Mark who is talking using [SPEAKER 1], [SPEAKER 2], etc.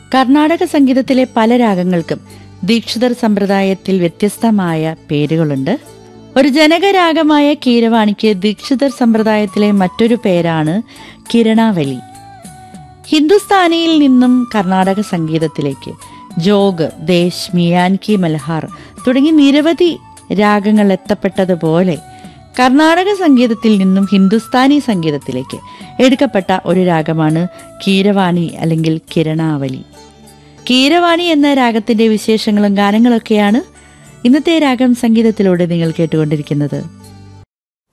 [SPEAKER 1] കർണാടക സംഗീതത്തിലെ പല രാഗങ്ങൾക്കും ദീക്ഷിതർ സമ്പ്രദായത്തിൽ വ്യത്യസ്തമായ പേരുകളുണ്ട് ഒരു ജനകരാഗമായ കീരവാണിക്ക് ദീക്ഷിതർ സമ്പ്രദായത്തിലെ മറ്റൊരു പേരാണ് കിരണാവലി ഹിന്ദുസ്ഥാനിയിൽ നിന്നും കർണാടക സംഗീതത്തിലേക്ക് ജോഗ് ദേശ് മിയാൻകി മൽഹാർ തുടങ്ങി നിരവധി രാഗങ്ങൾ എത്തപ്പെട്ടതുപോലെ കർണാടക സംഗീതത്തിൽ നിന്നും ഹിന്ദുസ്ഥാനി സംഗീതത്തിലേക്ക് എടുക്കപ്പെട്ട ഒരു രാഗമാണ് കീരവാണി അല്ലെങ്കിൽ കിരണാവലി കീരവാണി എന്ന രാഗത്തിന്റെ വിശേഷങ്ങളും ഗാനങ്ങളൊക്കെയാണ് ഇന്നത്തെ രാഗം സംഗീതത്തിലൂടെ നിങ്ങൾ കേട്ടുകൊണ്ടിരിക്കുന്നത്